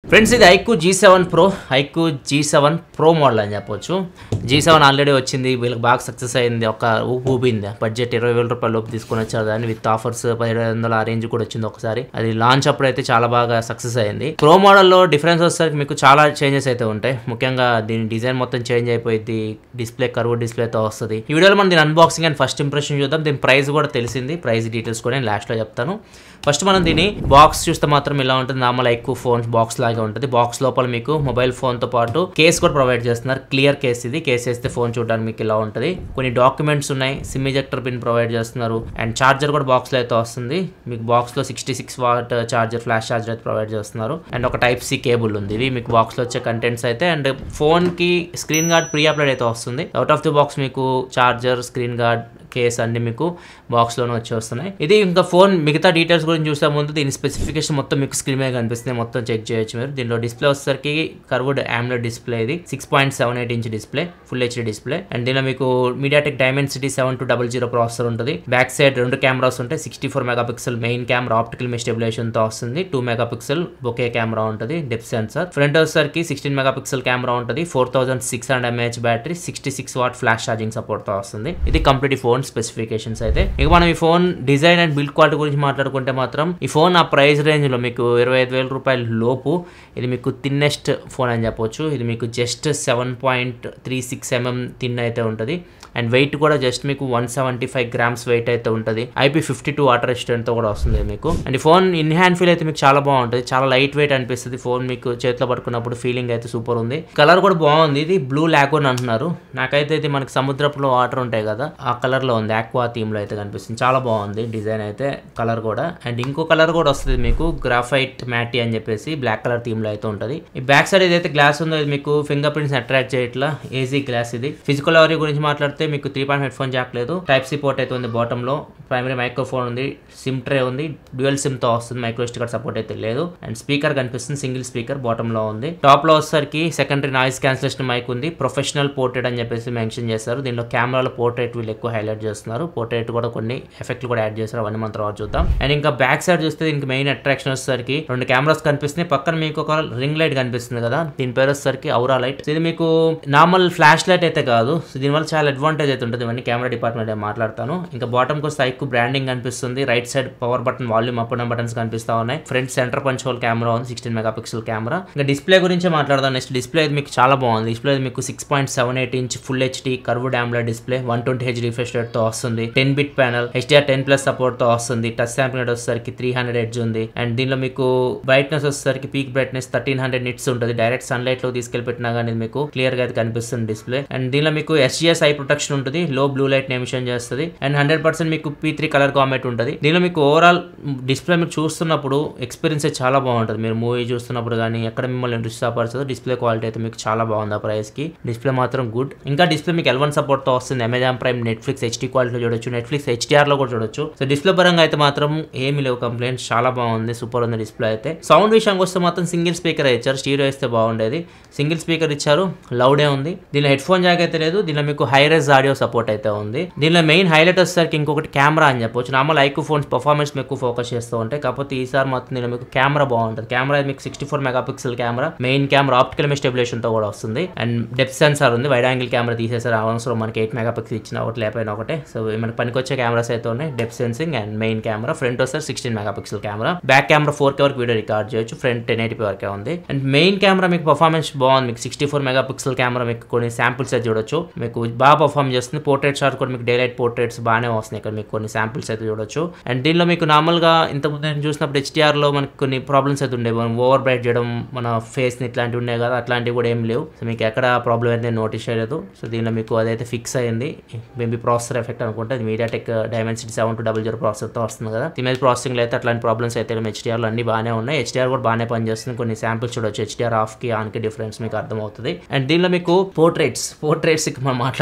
friends ఇది iQOO Z seven pro iQOO Z seven pro model అని చెప్పొచ్చు G seven already వచ్చింది వీళ్ళకి బాగా సక్సెస్ అయింది ఒక ఊపు ఊపింది బడ్జెట్ ఇరవై వేల రూపాయల లోపు తీసుకొని వచ్చారు దాన్ని విత్ ఆఫర్స్ పదిహేడు వందల ఆ రేంజ్ కూడా వచ్చింది ఒకసారి అది లాంచ్ అప్పుడు అయితే చాలా బాగా సక్సెస్ అయింది ప్రో మోడల్లో డిఫరెన్స్ వచ్చేసరికి మీకు చాలా చేంజెస్ అయితే ఉంటాయి ముఖ్యంగా దీని డిజైన్ మొత్తం చేంజ్ అయిపోయింది డిస్ప్లే కర్వ్ డిస్ప్లేతో వస్తుంది ఈ వీడియోలో మనం దీని అన్బాక్సింగ్ అండ్ ఫస్ట్ ఇంప్రెషన్ చూద్దాం దీని ప్రైస్ కూడా తెలిసింది ప్రైస్ డీటెయిల్స్ కూడా నేను లాస్ట్లో చెప్తాను ఫస్ట్ మనం దీని బాక్స్ చూస్తే మాత్రం ఇలా ఉంటుంది నార్మల్ ఎక్కువ ఫోన్స్ బాక్స్ లాగా ఉంటుంది బాక్స్ లోపల మీకు మొబైల్ ఫోన్ తో పాటు కేస్ కూడా ప్రొవైడ్ చేస్తున్నారు క్లియర్ కేస్ ఇది కేస్ వేస్తే ఫోన్ చూడడానికి మీకు ఇలా ఉంటుంది కొన్ని డాక్యుమెంట్స్ ఉన్నాయి సిమ్ ఇజెక్టర్ పిన్ ప్రొవైడ్ చేస్తున్నారు అండ్ చార్జర్ కూడా బాక్స్ లో అయితే వస్తుంది మీకు బాక్స్ లో sixty six watt charger flash charger అయితే ప్రొవైడ్ చేస్తున్నారు అండ్ ఒక టైప్ సి కేబుల్ ఉంది ఇవి మీకు బాక్స్ లో వచ్చే కంటెంట్స్ అయితే అండ్ ఫోన్ కి స్క్రీన్ గార్డ్ ప్రీ అప్లోడ్ అయితే వస్తుంది అవుట్ ఆఫ్ ది బాక్స్ మీకు చార్జర్ స్క్రీన్ గార్డ్ కేస్ అన్ని మీకు బాక్స్లోనే వచ్చి వస్తున్నాయి ఇది ఇంకా ఫోన్ మిగతా డీటెయిల్స్ గురించి చూసే ముందు దీని స్పెసిఫికేషన్ మొత్తం మీకు స్క్రీన్ మీద కనిపిస్తుంది మొత్తం చెక్ చేయొచ్చు మీరు దీనిలో డిస్ప్లే వచ్చేసరికి కర్వ్డ్ ఆమ్లెట్ డిస్ప్లే ఇది six point seven eight inch display full HD display and దీనిలో మీకు MediaTek Dimensity seven two double zero processor ఉంటుంది బ్యాక్ సైడ్ రెండు కెమెరాస్ ఉంటాయి sixty four mega megapixel main camera optical stabilisation తో వస్తుంది two megapixel bokeh camera ఉంటుంది depth sensor front వచ్చేసరికి sixteen mega pixel camera ఉంటుంది four thousand six hundred mAh battery sixty six watt flash charging support తో వస్తుంది ఇది complete phone specifications అయితే ఇక మనం ఈ phone design and build quality గురించి మాట్లాడుకుంటే మాత్రం ఈ ఫోన్ ఆ ప్రైస్ రేంజ్ లో మీకు ఇరవై ఐదు వేల రూపాయల లోపు ఇది మీకు థిన్నెస్ట్ ఫోన్ అని చెప్పొచ్చు ఇది మీకు just seven point three six mm thin అయితే ఉంటుంది అండ్ వెయిట్ కూడా జస్ట్ మీకు one seventy five grams weight అయితే ఉంటుంది ఐపీ ఫిఫ్టీ టూ వాటర్ తో కూడా వస్తుంది మీకు అండ్ ఈ ఫోన్ ఇన్ హ్యాండ్ ఫీల్ అయితే మీకు చాలా బాగుంటుంది చాలా లైట్ వెయిట్ అనిపిస్తుంది ఫోన్ మీకు చేతిలో పట్టుకున్నప్పుడు ఫీలింగ్ అయితే సూపర్ ఉంది కలర్ కూడా బాగుంది ఇది బ్లూ లాగోన్ అంటున్నారు నాకైతే ఇది మనకి సముద్రపులో వాటర్ ఉంటాయి కదా ఆ కలర్ లో ఉంది ఆక్వా థీమ్ లో అయితే కనిపిస్తుంది చాలా బాగుంది డిజైన్ అయితే కలర్ కూడా అండ్ ఇంకో కలర్ కూడా వస్తుంది మీకు గ్రాఫైట్ మ్యాటీ అని చెప్పేసి బ్లాక్ కలర్ థీమ్ లో అయితే ఉంటుంది ఈ బ్యాక్ సైడ్ ఏదైతే గ్లాస్ ఉందో ఇది మీకు ఫింగర్ ప్రింట్స్ అట్రాక్ట్ చేయట్లా ఏజీ గ్లాస్ ఇది ఫిజికల్ అవరీ గురించి మాట్లాడితే మీకు three point headphone jack లేదు టైప్ సి పోర్ట్ అయితే ఉంది బాటమ్ లో ప్రైమరీ మైక్రోఫోన్ ఉంది సిమ్ ట్రే ఉంది డ్యూయల్ సిమ్ తో వస్తుంది మైక్రో స్టికర్ సపోర్ట్ అయితే లేదు అండ్ స్పీకర్ కనిపిస్తుంది సింగిల్ స్పీకర్ బాటమ్ లో ఉంది టాప్ లో వచ్చేసరికి సెకండరీ నాయిస్ క్యాన్సిలేషన్ మైక్ ఉంది ప్రొఫెషనల్ పోర్ట్రేట్ అని చెప్పేసి మెన్షన్ చేస్తారు దీనిలో కెమెరాలో పోర్ట్రేట్ వీళ్ళు ఎక్కువ హైలైట్ చేస్తున్నారు పోర్ట్రేట్ కూడా కొన్ని ఎఫెక్ట్లు కూడా యాడ్ చేస్తారు అవన్నీ మనం తర్వాత చూద్దాం అండ్ ఇంకా బ్యాక్ సైడ్ చూస్తే దీనికి మెయిన్ అట్రాక్షన్ వచ్చేసరికి రెండు కెమెరాస్ కనిపిస్తున్నాయి పక్కన మీకు ఒక రింగ్ లైట్ కనిపిస్తుంది కదా దీని పేరు వచ్చేసరికి ఔరా లైట్ ఇది మీకు నార్మల్ ఫ్లాష్ లైట్ అయితే కాదు సో దీనివల్ల చాలా అడ్వాంటేజ్ అయితే ఉంటుంది ఇవన్నీ కెమెరా డిపార్ట్మెంట్ మాట్లాడతాను ఇంకా బాటమ్ వస్తే ఐక్కు బ్రాండింగ్ కనిపిస్తుంది right side power button volume up and buttons కనిపిస్తా ఉన్నాయి front centre punch hole camera ఉంది సిక్స్టీన్ మెగా పిక్సెల్ కెమెరా ఇంకా డిస్ప్లే గురించి మాట్లాడదాం నెక్స్ట్ డిస్ప్లే మీకు చాలా బాగుంది డిస్ప్లే మీకు six point seven eight inch full HD curve డామ్లర్ display one twenty H refresh rate తో వస్తుంది ten bit panel HDR ten plus support తో వస్తుంది టచ్ శాంపుల్ వచ్చేసరికి త్రీ హండ్రెడ్ హెడ్జ్ ఉంది అండ్ దీనిలో మీకు బ్రైట్నెస్ వచ్చేసరికి peak brightness thirteen hundred nits ఉంటుంది డైరెక్ట్ సన్ లైట్ లో తీసుకెళ్లి పెట్టినా కానీ మీకు క్లియర్ గా అయితే కనిపిస్తుంది డిస్ప్లే అండ్ దీనిలో మీకు ఎస్జిఎస్ ఐ ప్రొటెక్షన్ ఉంటుంది లో బ్లూ లైట్ ఎమిషన్ చేస్తుంది అండ్ హండ్రెడ్ పర్సెంట్ మీకు పీ త్రీ కలర్ కామెంట్ ఉంటుంది దీనిలో మీకు ఓవరాల్ డిస్ప్లే మీరు చూస్తున్నప్పుడు ఎక్స్పీరియన్స్ చాలా బాగుంటుంది మీరు మూవీ చూస్తున్నప్పుడు కానీ ఎక్కడ మిమ్మల్ని డిస్టర్బ్ డిస్ప్లే క్వాలిటీ అయితే మీకు చాలా బాగుంది ఆ ప్రైస్ కి డిస్ప్లే మాత్రం గుడ్ ఇంకా డిస్ప్లే మీకు ఎల్వన్ సపోర్ట్ తో వస్తుంది అమెజాన్ ప్రైమ్ నెట్ఫ్లిక్స్ హెచ్డీ క్వాలిటీలో చూడొచ్చు నెట్ఫ్లిక్స్ హెచ్డిఆర్ లో కూడా చూడొచ్చు సో డిస్ప్లే పరంగా అయితే మాత్రం ఏమీ లేవు కంప్లైంట్స్ చాలా బాగుంది సూపర్ ఉంది డిస్ప్లే అయితే సౌండ్ విషయానికి వస్తే మాత్రం సింగిల్ స్పీకర్ ఇచ్చారు స్టీరియో ఇస్తే బాగుండేది సింగిల్ స్పీకర్ ఇచ్చారు లౌడే ఉంది దీనిలో హెడ్ ఫోన్ జాక్ అయితే లేదు దీనిలో మీకు హైరెస్ ఆడియో సపోర్ట్ అయితే ఉంది దీనిలో మెయిన్ హైలైట్ వచ్చేసరికి ఇంకొకటి కెమెరా అని చెప్పొచ్చు నార్మల్ ఐక్యూ ఫోన్స్ పర్ఫార్మెన్స్ ఎక్కువ ఫోకస్ చేస్తూ ఉంటాయి కాకపోతే ఈసారి మాత్రం దీనిలో మీకు కెమెరా బాగుంటుంది కెమెరా మీకు sixty four mega pixel camera main camera optical stabilisation తో కూడా వస్తుంది అండ్ డెప్త్ సెన్సార్ ఉంది వైడ్ యాంగిల్ కెమెరా తీసేసారు అవసరం మనకి ఎయిట్ మెగా పిక్సెల్ ఇచ్చిన ఒకటి లేకపోయినా ఒకటే సో మనకి పనికొచ్చే కెమెరాస్ అయితే ఉన్నాయి depth sensing and main camera front వస్తారు sixteen mega pixel camera back camera four K వరకు వీడియో రికార్డ్ చేయొచ్చు ఫ్రంట్ టెన్ ఎయిటీ వరకే ఉంది అండ్ మెయిన్ కెమెరా మీకు పర్ఫార్మెన్స్ బాగుంది మీకు sixty four mega pixel camera మీకు కొన్ని శాంపిల్స్ అయితే చూడొచ్చు మీకు బాగా పర్ఫార్మ్ చేస్తుంది పోర్ట్రేట్ షాట్ కూడా మీకు డైలైట్ పోర్ట్రేట్స్ బాగానే వస్తున్నాయి ఇక్కడ మీకు కొన్ని శాంపిల్స్ అయితే చూడొచ్చు అండ్ దీనిలో మీకు నార్మల్గా ఇంతకుముందు నేను చూసినప్పుడు HDR లో మనకి కొన్ని ప్రాబ్లమ్స్ అయితే ఉండేవి మనం ఓవర్ బ్రైట్ చేయడం మన ఫేస్ని ఇట్లాంటివి ఉన్నాయి కదా అట్లాంటివి కూడా ఏం లేవు సో మీకు ఎక్కడ ప్రాబ్లం అయితే నోటీస్ చేయలేదు సో దీనిలో మీకు అదైతే ఫిక్స్ అయింది మేబీ ప్రాసెసర్ ఎఫెక్ట్ అనుకుంటే అది MediaTek Dimensity seven two double zero ప్రాసెసర్తో వస్తుంది కదా ఇమేజ్ ప్రాసెసింగ్లో అయితే అట్లాంటి ప్రాబ్లమ్స్ అయితే హెచ్డిఆర్లో అన్ని బాగానే ఉన్నాయి హెచ్డిఆర్ కూడా బాగానే పనిచేస్తుంది కొన్ని శాంపిల్స్ చూడొచ్చు హెచ్డిఆర్ ఆఫ్కి ఆన్కి డిఫరెన్స్ మీకు అర్థమవుతుంది అండ్ దీనిలో మీకు పోర్ట్రేట్స్ పోర్ట్రేట్స్ మనం మాట్లాడుకోవాల్సింది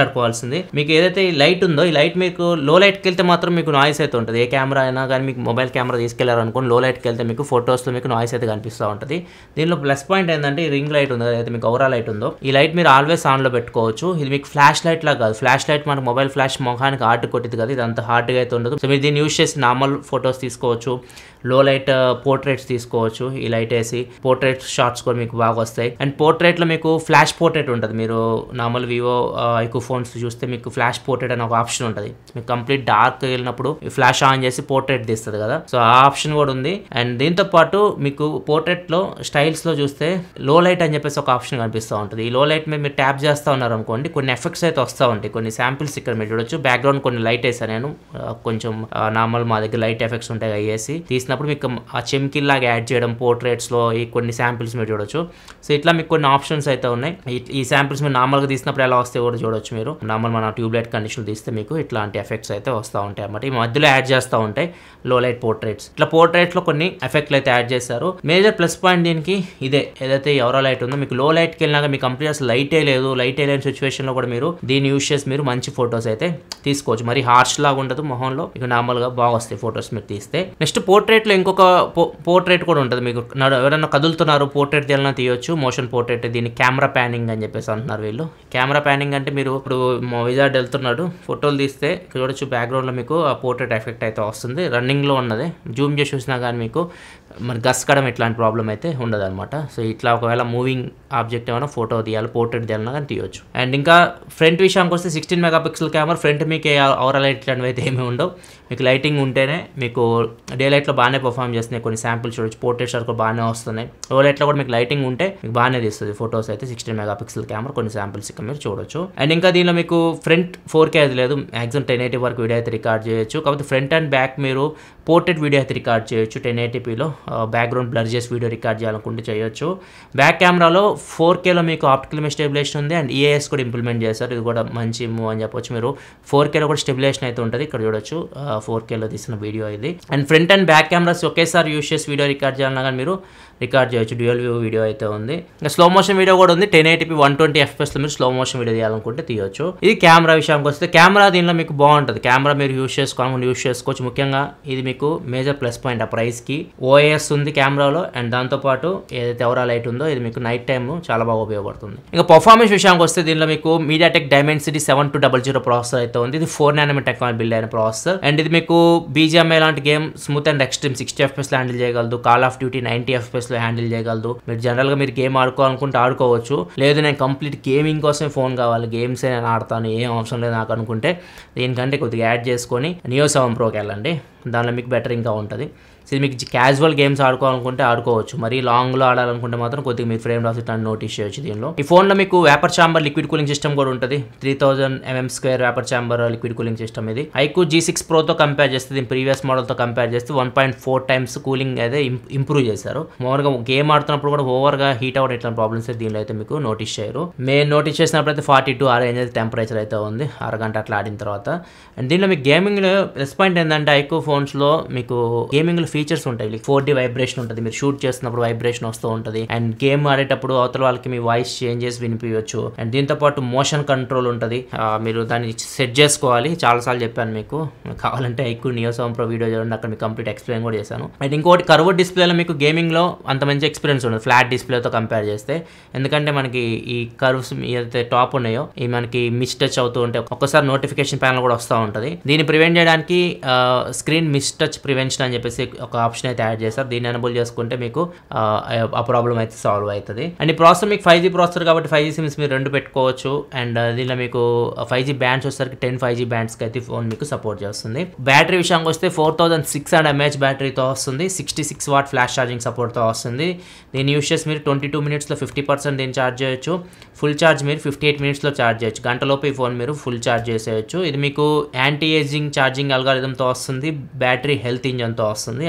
వస్తుంది మీకు ఏదైతే ఈ లైట్ ఉందో ఈ లైట్ మీకు లో లైట్కి వెళ్తే మాత్రం మీకు నాయిస్ అయితే ఉంటుంది ఏ కెమెరా అయినా కానీ మీకు మొబైల్ కెమెరా తీసుకెళ్లారు అనుకోండి లో లైట్కి వెళ్తే మీకు ఫొటోస్లో మీకు నాయిస్ అయితే కనిపిస్తూ ఉంటుంది దీనిలో ప్లస్ పాయింట్ ఏంటంటే ఈ రింగ్ లైట్ ఉంది ఏదైతే మీకు ఓవరా లైట్ ఉందో ఈ లైట్ మీరు ఆల్వేస్ ఆన్లో పెట్టుకోవచ్చు ఇది మీకు ఫ్లాష్ లైట్ లాగా కాదు ఫ్లాష్ లైట్ మన మొబైల్ ఫ్లాష్ మొహానికి హార్డ్ కొట్టింది కదా ఇది అంత హార్డ్గా అయితే ఉండదు సో మీరు దీన్ని యూస్ చేసి నార్మల్ ఫొటోస్ తీసుకోవచ్చు లో లైట్ పోర్ట్రేట్స్ తీసుకోవచ్చు ఈ లైట్ వేసి పోర్ట్రేట్ షార్ట్స్ కూడా మీకు బాగా వస్తాయి అండ్ పోర్ట్రేట్లో మీకు ఫ్లాష్ పోర్ట్రేట్ ఉంటుంది మీరు నార్మల్ వివో ఐకో ఫోన్స్ చూస్తే మీకు ఫ్లాష్ పోర్ట్రేట్ అనే ఒక ఆప్షన్ ఉంటుంది మీకు కంప్లీట్ డార్క్ వెళ్ళినప్పుడు ఫ్లాష్ ఆన్ చేసి పోర్ట్రేట్ తీస్తుంది కదా సో ఆ ఆప్షన్ కూడా ఉంది అండ్ దీంతో పాటు మీకు పోర్ట్రేట్లో స్టైల్స్లో చూస్తే లో లైట్ అని చెప్పేసి ఒక ఆప్షన్ కనిపిస్తూ ఉంటుంది ఈ లో లైట్ మీద మీరు ట్యాప్ చేస్తూ ఉన్నారు అనుకోండి కొన్ని ఎఫెక్ట్స్ అయితే వస్తూ ఉంటాయి కొన్ని శాంపిల్స్ ఇక్కడ మీరు చూడొచ్చు బ్యాక్గ్రౌండ్ కొన్ని లైట్ వేసాను నేను ఆ, కొంచెం నార్మల్ మా దగ్గర లైట్ ఎఫెక్ట్స్ ఉంటాయి అవి వేసి తీసినప్పుడు మీకు ఆ చెమ్కిల్లాగా యాడ్ చేయడం పోర్ట్రేట్స్లో ఈ కొన్ని శాంపిల్స్ మీరు చూడొచ్చు సో ఇట్లా మీకు కొన్ని ఆప్షన్స్ అయితే ఉన్నాయి ఈ- ఈ శాంపిల్స్ మీరు నార్మల్గా తీసినప్పుడు ఎలా వస్తే కూడా చూడొచ్చు మీరు నార్మల్ మన ట్యూబ్ లైట్ కండిషన్ తీస్తే మీకు ఇట్లాంటి ఎఫెక్ట్స్ అయితే వస్తూ ఉంటాయి అన్నమాట ఈ మధ్యలో యాడ్ చేస్తూ ఉంటాయి లో లైట్ పోర్ట్రేట్స్ ఇట్లా పోర్ట్రేట్స్లో కొన్ని ఎఫెక్ట్లు అయితే యాడ్ చేశారు మేజర్ ప్లస్ పాయింట్ దీనికి ఇదే ఏదైతే ఎవరో లైట్ ఉందో మీకు లో లైట్కి వెళ్ళినాక మీకు కంప్లీట్ అసలు లైటే లేదు లైటే లేని సిచ్యువేషన్లో కూడా మీరు దీన్ని యూస్ చేసి మీరు మంచి ఫొటోస్ అయితే తీసుకోవచ్చు మరి హార్ష్ లాగా ఉండదు మొహంలో మీకు నార్మల్గా బాగా వస్తాయి ఫొటోస్ మీరు తీస్తే నెక్స్ట్ పోర్ట్రేట్లో ఇంకొక పోర్ట్రేట్ కూడా ఉంటుంది మీకు నడు- ఎవరైనా కదులుతున్నారు పోర్ట్రేట్ తీయాలన్నా తీయొచ్చు మోషన్ పోర్ట్రేట్ దీన్ని కెమెరా ప్యానింగ్ అని చెప్పేసి అంటున్నారు వీళ్ళు కెమెరా ప్యానింగ్ అంటే మీరు ఇప్పుడు మా విజార్డ్ వెళ్తున్నాడు ఫోటోలు తీస్తే ఇక్కడ చూడొచ్చు బ్యాక్గ్రౌండ్లో మీకు ఆ పోర్ట్రేట్ ఎఫెక్ట్ అయితే వస్తుంది రన్నింగ్లో ఉన్నది జూమ్ చేసి చూసినా కానీ మీకు మరి గస్కడం ఇట్లాంటి ప్రాబ్లం అయితే ఉండదు అనమాట సో ఇట్లా ఒకవేళ మూవింగ్ ఆబ్జెక్ట్ ఏమైనా ఫోటో తీయాలి పోర్ట్రేట్ తీయాలన్నా కానీ తీయొచ్చు అండ్ ఇంకా ఫ్రంట్ విషయానికి వస్తే sixteen mega pixel camera front మీకు అవర్ లైట్ ఇట్లాంటివి అయితే ఏమీ ఉండవు మీకు లైటింగ్ ఉంటేనే మీకు డే లైట్లో బాగానే పర్ఫామ్ చేస్తున్నాయి కొన్ని శాంపిల్స్ చూడొచ్చు పోర్ట్రేట్స్ వరకు బాగానే వస్తున్నాయి లో లైట్లో కూడా మీకు లైటింగ్ ఉంటే మీకు బాగానే తీస్తుంది ఫోటోస్ అయితే సిక్స్టీన్ మెగా పిక్సెల్ కెమెరా కొన్ని శాంపిల్స్ ఇక్కడ మీరు చూడొచ్చు అండ్ ఇంకా దీనిలో మీకు ఫ్రంట్ ఫోర్ కే అది లేదు మ్యాక్సిమం టెన్ ఎయిటీ వరకు వీడియో అయితే రికార్డ్ చేయొచ్చు కాకపోతే ఫ్రంట్ అండ్ బ్యాక్ మీరు పోర్ట్రేట్ వీడియో అయితే రికార్డ్ చేయొచ్చు టెన్ ఎయిటీపీలో బ్యాక్గ్రౌండ్ బ్లర్ చేసి వీడియో రికార్డ్ చేయాలనుకుంటే చేయొచ్చు బ్యాక్ కెమెరాలో ఫోర్ కేలో మీకు ఆప్టికల్ స్టెబిలేషన్ ఉంది అండ్ ఈఏఎస్ కూడా ఇంప్లిమెంట్ చేశారు ఇది కూడా మంచి మూవ్ అని చెప్పొచ్చు మీరు ఫోర్ కేలో కూడా స్టెబిలేషన్ అయితే ఉంటుంది ఇక్కడ చూడొచ్చు ఫోర్ కేలో తీసిన వీడియో ఇది and front and back cameras ఒకేసారి యూస్ చేసి వీడియో రికార్డ్ చేయాలన్నా కానీ మీరు రికార్డ్ చేయొచ్చు డ్యూయల్ వ్యూ వీడియో అయితే ఉంది ఇంకా స్లో మోషన్ వీడియో కూడా ఉంది టెన్ ఎయిటీపీ వన్ ట్వంటీ ఎఫ్ఎస్లో మీరు స్లో మోషన్ వీడియో తీయాలనుకుంటే తీయొచ్చు ఇది కెమెరా విషయానికి వస్తే కెమెరా దీనిలో మీకు బాగుంటుంది కెమెరా మీరు యూస్ చేసుకోవాలనుకుంటే యూస్ చేసుకోవచ్చు ముఖ్యంగా ఇది మీకు మేజర్ ప్లస్ పాయింట్ ఆ ప్రైస్కి ఓఎస్ ఉంది కెమెరాలో అండ్ దాంతోపాటు ఏదైతే ఎవరా లైట్ ఉందో ఇది మీకు నైట్ టైం చాలా బాగా ఉపయోగపడుతుంది ఇంకా పర్ఫార్మెన్స్ విషయానికి వస్తే దీనిలో మీకు MediaTek Dimensity seven two double zero processor అయితే ఉంది ఇది ఫోర్ నానోమీటర్ టెక్నాలజీ బిల్డ్ అయిన ప్రాసెసర్ అండ్ ఇది మీకు బీజిఎంఐ లాంటి game smooth and extreme sixty FPS handle చేయగలదు call of duty ninety FPS లో హ్యాండిల్ చేయగలదు మీరు జనరల్ గా మీరు గేమ్ ఆడుకోవాలనుకుంటే ఆడుకోవచ్చు లేదు నేను కంప్లీట్ గేమింగ్ కోసం ఫోన్ కావాలి గేమ్స్ నేను ఆడతాను ఏం అవసరం లేదు నాకు అనుకుంటే దీనికంటే కొద్దిగా యాడ్ చేసుకొని నియో సెవెన్ ప్రోకి వెళ్ళండి దానిలో మీకు బెటర్ ఇంకా ఉంటుంది సో ఇది మీకు క్యాజువల్ గేమ్స్ ఆడుకోవాలనుకుంటే ఆడుకోవచ్చు మరి లాంగ్లో ఆడాలనుకుంటే మాత్రం కొద్దిగా మీరు ఫ్రేమ్ రాసి ఇట్లా నోటీస్ చేయొచ్చు దీనిలో ఈ ఫోన్లో మీకు vapour chamber liquid cooling system కూడా ఉంటుంది three thousand MM square vapour chamber liquid cooling system ఇది ఐకు జీ సిక్స్ ప్రోతో కంపేర్ చేస్తే దీని ప్రీవియస్ మోడల్తో కంపేర్ చేస్తే one point four times cooling అయితే ఇంప్రూవ్ చేశారు మామూలుగా గేమ్ ఆడుతున్నప్పుడు కూడా ఓవర్గా హీట్ అవ్వడం ఇట్లాంటి ప్రాబ్లమ్స్ అయితే దీనిలో అయితే మీకు నోటీస్ చేయరు మేము నోటీస్ చేసినప్పుడు అయితే ఫార్టీ టూ ఆ రేంజ్ అయితే టెంపరేచర్ అయితే ఉంది అరగంట అట్లా ఆడిన తర్వాత అండ్ దీనిలో మీకు గేమింగ్లో ప్లస్ పాయింట్ ఏంటంటే ఐకో ఫోన్స్లో మీకు గేమింగ్లో ఫీచర్స్ ఉంటాయి లైక్ ఫోర్ డి వైబ్రేషన్ ఉంటుంది మీరు షూట్ చేస్తున్నప్పుడు వైబ్రేషన్ వస్తూ ఉంటుంది అండ్ గేమ్ ఆడేటప్పుడు అవతల వాళ్ళకి మీ వాయిస్ చేంజ్ చేసి వినిపించవచ్చు అండ్ దీంతో పాటు మోషన్ కంట్రోల్ ఉంటుంది ఆ, మీరు దాన్ని సెట్ చేసుకోవాలి చాలాసార్లు చెప్పాను మీకు కావాలంటే ఎక్కువ నియో సెవెన్ ప్రో వీడియో చూడండి అక్కడ మీకు కంప్లీట్ ఎక్స్ప్లెయిన్ కూడా చేశాను అండ్ ఇంకోటి కర్వ్ డిస్ప్లేలో మీకు గేమింగ్లో అంత మంచి ఎక్స్పీరియన్స్ ఉండదు ఫ్లాట్ డిస్ప్లేతో కంపేర్ చేస్తే ఎందుకంటే మనకి ఈ కర్వ్స్ ఏదైతే టాప్ ఉన్నాయో ఈ మనకి మిస్ టచ్ అవుతూ ఉంటే ఒక్కసారి నోటిఫికేషన్ ప్యానల్ కూడా వస్తూ ఉంటుంది దీన్ని ప్రివెంట్ చేయడానికి స్క్రీన్ మిస్ టచ్ ప్రివెన్షన్ అని చెప్పేసి ఒక ఆప్షన్ అయితే యాడ్ చేశారు దీన్ని ఎనబుల్ చేసుకుంటే మీకు ఆ, ఆ ప్రాబ్లం అయితే సాల్వ్ అవుతుంది అండ్ ఈ ప్రాసెసర్ మీకు ఫైవ్ జీ ప్రాసెసర్ కాబట్టి ఫైవ్ జీ సిమ్స్ మీరు రెండు పెట్టుకోవచ్చు అండ్ దీనిలో మీకు ఫైవ్ జీ బ్యాండ్స్ వచ్చేసరికి టెన్ ఫైవ్ జీ బ్యాండ్స్కి అయితే ఫోన్ మీకు సపోర్ట్ చేస్తుంది బ్యాటరీ విషయానికి వస్తే four thousand six hundred MH బ్యాటరీతో వస్తుంది sixty six watt flash charging సపోర్ట్తో వస్తుంది దీన్ని యూస్ చేసి మీరు ట్వంటీ టూ మినిట్స్లో ఫిఫ్టీ పర్సెంట్ దీన్ని ఛార్జ్ చేయొచ్చు ఫుల్ ఛార్జ్ మీరు ఫిఫ్టీ ఎయిట్ మినిట్స్లో ఛార్జ్ చేయొచ్చు గంటలోపు ఈ ఫోన్ మీరు ఫుల్ ఛార్జ్ చేసేయచ్చు ఇది మీకు యాంటీ ఏజింగ్ ఛార్జింగ్ అల్గారిథంతో వస్తుంది బ్యాటరీ హెల్త్ ఇంజన్తో వస్తుంది అండ్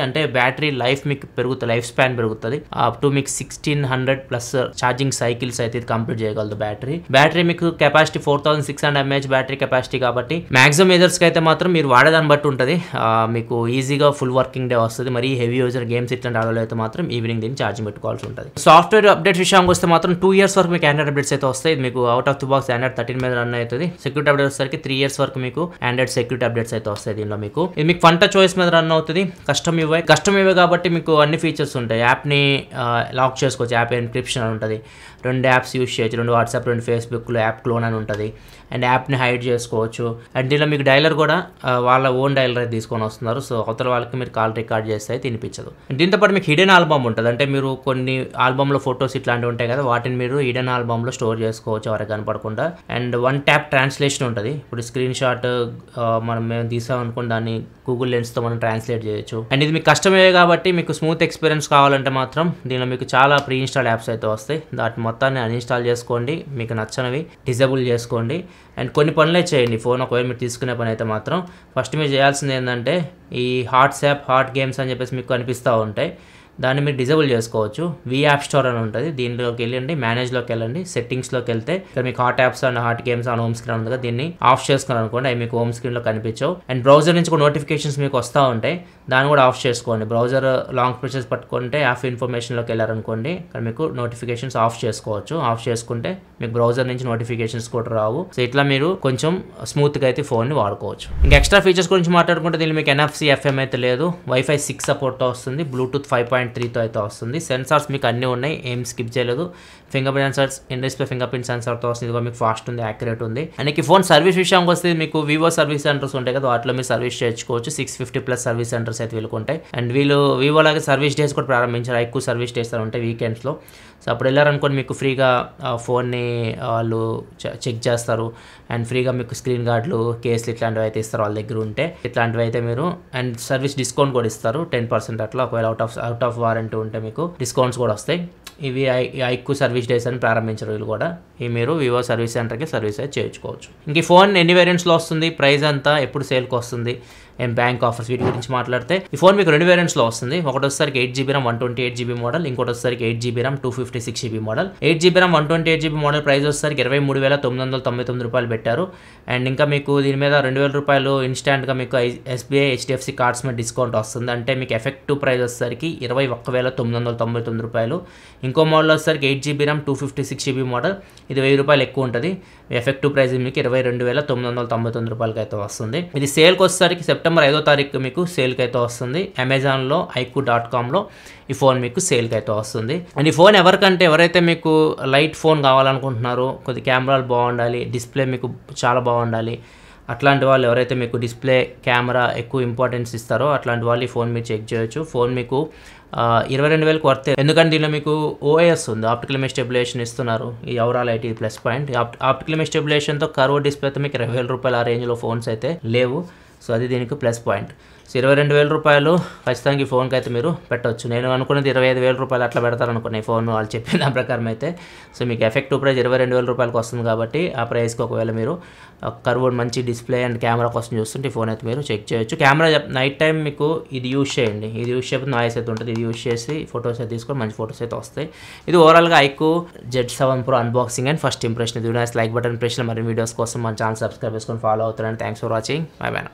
అంటే బ్యాటరీ లైఫ్ మీకు పెరుగుతుంది లైఫ్ స్పాన్ పెరుగుతుంది అప్ టు మీకు sixteen hundred plus charging cycles అయితే ఇది కంప్లీట్ చేయగలదు బ్యాటరీ బ్యాటరీ మీకు capacity four thousand six hundred mAh battery capacity కాబట్టి మాక్సిమం యూజర్స్కి అయితే మాత్రం మీరు వాడేదాన్ని బట్టి ఉంటుంది ఆ, మీకు ఈజీగా ఫుల్ వర్కింగ్ డే వస్తుంది మరి హెవీ యూజర్ గేమ్స్ ఇట్లాంటి ఆడలో అయితే మాత్రం ఈవినింగ్ దీన్ని ఛార్జింగ్ పెట్టుకోవాల్సి ఉంటుంది సాఫ్ట్వేర్ అప్డేట్స్ విషయానికి వస్తే మాత్రం టూ ఇయర్స్ వరకు మీకు ఆండ్రాయిడ్ అప్డేట్స్ అయితే వస్తాయి ఇది మీకు out of the box Android thirteen మీద రన్ అవుతుంది సెక్యూరిటీ అప్డేట్ వచ్చేసరికి త్రీ ఇయర్స్ వరకు మీకు ఆండ్రాయిడ్ సెక్యూరిటీ అప్డేట్స్ అయితే వస్తాయి దీనిలో మీకు ఇది మీకు ఫంట చాయిస్ మీద రన్ అవుతుంది కస్టమ్ ఇవే కస్టమ్ ఇవే కాబట్టి మీకు అన్ని ఫీచర్స్ ఉంటాయి యాప్ని లాక్ చేసుకోవచ్చు యాప్ ఎన్క్రిప్షన్ అని ఉంటుంది రెండు యాప్స్ యూస్ చేయొచ్చు రెండు వాట్సాప్ రెండు ఫేస్బుక్లో యాప్ క్లోన్ అని ఉంటుంది అండ్ యాప్ని హైడ్ చేసుకోవచ్చు అండ్ దీనిలో మీకు డైలర్ కూడా ఆ, వాళ్ళ ఓన్ డైలర్ అయితే తీసుకొని వస్తున్నారు సో అవతల వాళ్ళకి మీరు కాల్ రికార్డ్ చేస్తే అయితే తినిపించదు దీంతో పాటు మీకు హిడెన్ ఆల్బమ్ ఉంటుంది అంటే మీరు కొన్ని ఆల్బమ్లో ఫోటోస్ ఇట్లాంటివి ఉంటాయి కదా వాటిని మీరు హిడెన్ ఆల్బమ్లో స్టోర్ చేసుకోవచ్చు ఎవరికి కనపడకుండా అండ్ వన్ ట్యాప్ ట్రాన్స్లేషన్ ఉంటుంది ఇప్పుడు స్క్రీన్ షాట్ మనం మేము తీసామనుకోండి దాన్ని గూగుల్ లెన్స్తో మనం ట్రాన్స్లేట్ చేయొచ్చు అండ్ ఇది మీకు కష్టమే కాబట్టి మీకు స్మూత్ ఎక్స్పీరియన్స్ కావాలంటే మాత్రం దీనిలో మీకు చాలా ప్రీ ఇన్స్టాల్ యాప్స్ అయితే వస్తాయి వాటి మొత్తాన్ని అన్ఇన్స్టాల్ చేసుకోండి మీకు నచ్చనివి డిజేబుల్ చేసుకోండి అండ్ కొన్ని పనులే చేయండి ఫోన్ ఒకవేళ మీరు తీసుకునే పని అయితే మాత్రం ఫస్ట్ మీరు చేయాల్సింది ఏంటంటే ఈ హాట్స్ యాప్ హాట్ గేమ్స్ అని చెప్పేసి మీకు కనిపిస్తూ ఉంటాయి దాన్ని మీరు డిజేబుల్ చేసుకోవచ్చు వి యాప్ స్టోర్ అని ఉంటుంది దీనిలోకి వెళ్ళండి మేనేజ్లోకి వెళ్ళండి సెట్టింగ్స్లోకి వెళ్తే ఇక్కడ మీకు hot apps and hot games అని హోమ్ స్క్రీన్ ఉంది కదా దీన్ని ఆఫ్ చేసుకున్నారు అనుకోండి అవి మీకు హోమ్ స్క్రీన్లో కనిపించవు అండ్ బ్రౌజర్ నుంచి కూడా నోటిఫికేషన్స్ మీకు వస్తూ ఉంటాయి దాన్ని కూడా ఆఫ్ చేసుకోండి బ్రౌజర్ లాంగ్ ప్రెషర్స్ పట్టుకుంటే యాప్ ఇన్ఫర్మేషన్లోకి వెళ్ళారనుకోండి ఇక్కడ మీకు నోటిఫికేషన్స్ ఆఫ్ చేసుకోవచ్చు ఆఫ్ చేసుకుంటే మీకు బ్రౌజర్ నుంచి నోటిఫికేషన్స్ కూడా రావు సో ఇట్లా మీరు కొంచెం స్మూత్గా అయితే ఫోన్ని వాడుకోవచ్చు ఇంకా ఎక్స్ట్రా ఫీచర్స్ గురించి మాట్లాడుకుంటే దీనిలో మీకు ఎన్ఎఫ్సి ఎఫ్ఎం అయితే లేదు వైఫై సిక్స్ సపోర్ట్తో వస్తుంది బ్లూటూత్ ఫైవ్ పాయింట్ త్రీతో అయితే వస్తుంది సెన్సార్స్ మీకు అన్నీ ఉన్నాయి ఏం స్కిప్ చేయలేదు finger print sensors in display finger print సెన్సార్తో వస్తుంది ఇది కూడా మీకు ఫాస్ట్ ఉంది యాక్యురేట్ ఉంది అండ్ ఈ ఫోన్ సర్వీస్ విషయానికి వస్తే మీకు వివో సర్వీస్ సెంటర్స్ ఉంటాయి కదా వాటిలో మీరు సర్వీస్ చేయించుకోవచ్చు six fifty plus service centres అయితే వీళ్ళకి ఉంటాయి అండ్ వీళ్ళు వివో లాగే సర్వీస్ డేస్ కూడా ప్రారంభించారు ఎక్కువ సర్వీస్ డేస్ అని ఉంటాయి వీకెండ్స్లో సో అప్పుడు వెళ్ళారనుకోండి మీకు ఫ్రీగా ఆ, ఫోన్ని వాళ్ళు చె- చెక్ చేస్తారు అండ్ ఫ్రీగా మీకు స్క్రీన్ గార్డులు కేసులు ఇట్లాంటివి అయితే ఇస్తారు వాళ్ళ దగ్గర ఉంటే ఇట్లాంటివి అయితే మీరు అండ్ సర్వీస్ డిస్కౌంట్ కూడా ఇస్తారు టెన్ పర్సెంట్ అట్లా ఒకవేళ out of out of warranty ఉంటే మీకు డిస్కౌంట్స్ కూడా వస్తాయి ఇవి ఐ- ఈ ఐక్యూ సర్వీస్ డేస్ అని ప్రారంభించారు వీళ్ళు కూడా ఈ మీరు వివో సర్వీస్ సెంటర్కి సర్వీస్ అయితే చేయించుకోవచ్చు ఇంక ఈ ఫోన్ ఎన్ని వేరియంట్స్లో వస్తుంది ప్రైస్ అంతా ఎప్పుడు సేల్కి వస్తుంది ఏం బ్యాంక్ ఆఫర్స్ వీటి గురించి మాట్లాడితే ఈ ఫోన్ మీకు రెండు వేరియంట్స్లో వస్తుంది ఒకటి వచ్చేసరికి eight GB RAM one twenty eight GB model ఇంకోటి వచ్చేసరికి eight GB RAM two fifty six GB model eight GB RAM one twenty eight GB model price వచ్చేసరికి ఇరవై మూడు వేల తొమ్మిది వందల తొంభై తొమ్మిది రూపాయలు పెట్టారు అండ్ ఇంకా మీకు దీని మీద రెండు వేల రూపాయలు ఇన్స్టాంట్గా మీకు ఎస్బీఐ హెచ్డిఎఫ్సి కార్డ్స్ మీద డిస్కౌంట్ వస్తుంది అంటే మీకు ఎఫెక్టివ్ ప్రైస్ వచ్చేసరికి ఇరవై ఒక్క వేల తొమ్మిది వందల తొంభై తొమ్మిది రూపాయలు ఇంకో మోడల్ వచ్చేసరికి eight GB RAM two fifty six GB model ఇది వెయ్యి రూపాయలు ఎక్కువ ఉంటుంది ఎఫెక్టివ్ ప్రైస్ మీకు ఇరవై రెండు వేల తొమ్మిది వందల తొంభై తొమ్మిది రూపాయలకి అయితే వస్తుంది ఇది సేల్కి వచ్చేసరికి సెప్టెంబర్ ఐదో తారీఖు మీకు సేల్కి అయితే వస్తుంది అమెజాన్లో ఐక్యూ డాట్ కామ్లో ఈ ఫోన్ మీకు సేల్కి అయితే వస్తుంది అండ్ ఈ ఫోన్ ఎవరికంటే ఎవరైతే మీకు లైట్ ఫోన్ కావాలనుకుంటున్నారో కొద్ది కెమెరాలు బాగుండాలి డిస్ప్లే మీకు చాలా బాగుండాలి అట్లాంటి వాళ్ళు ఎవరైతే మీకు డిస్ప్లే కెమెరా ఎక్కువ ఇంపార్టెన్స్ ఇస్తారో అట్లాంటి వాళ్ళు ఈ ఫోన్ మీరు చెక్ చేయొచ్చు ఫోన్ మీకు ఆ, ఇరవై రెండు వేలకు వర్తే ఎందుకంటే దీనిలో మీకు ఓఎస్ ఉంది ఆప్టికల్ ఇమేజ్ స్టెబిలేషన్ ఇస్తున్నారు ఈ overall IT plus point optical image స్టెబిలేషన్తో కర్వ్ డిస్ప్లేతో మీకు ఇరవై వేల రూపాయల ఆ రేంజ్లో ఫోన్స్ అయితే లేవు సో అది దీనికి ప్లస్ పాయింట్ సో ఇరవై రెండు వేల రూపాయలు ఖచ్చితంగా ఈ ఫోన్కి అయితే మీరు పెట్టొచ్చు నేను అనుకున్నది ఇరవై ఐదు వేల రూపాయలు అట్లా పెడతారు అనుకున్న ఈ ఫోన్ వాళ్ళు చెప్పిన దాని ప్రకారం అయితే సో మీకు ఎఫెక్టివ్ ప్రైస్ ఇరవై రెండు వేల రూపాయలకి వస్తుంది కాబట్టి ఆ ప్రైస్కి ఒకవేళ మీరు కర్వ్ మంచి డిస్ప్లే అండ్ కెమెరా కోసం చూస్తుంటే ఈ ఫోన్ అయితే మీరు చెక్ చేయొచ్చు కెమెరా నైట్ టైం మీకు ఇది యూస్ చేయండి ఇది యూస్ చేయకపోతే నాయిస్ అయితే ఉంటుంది ఇది యూస్ చేసి ఫొటోస్ అయితే తీసుకొని మంచి ఫొటోస్ అయితే వస్తాయి ఇది ఓవరాల్గా iQOO Z seven Pro unboxing and first impression ఇది లైక్ బటన్ ప్రెషన్ మరి వీడియోస్ కోసం మన ఛానల్ సబ్స్క్రైబ్ చేసుకొని ఫాలో అవుతారని thanks for watching bye by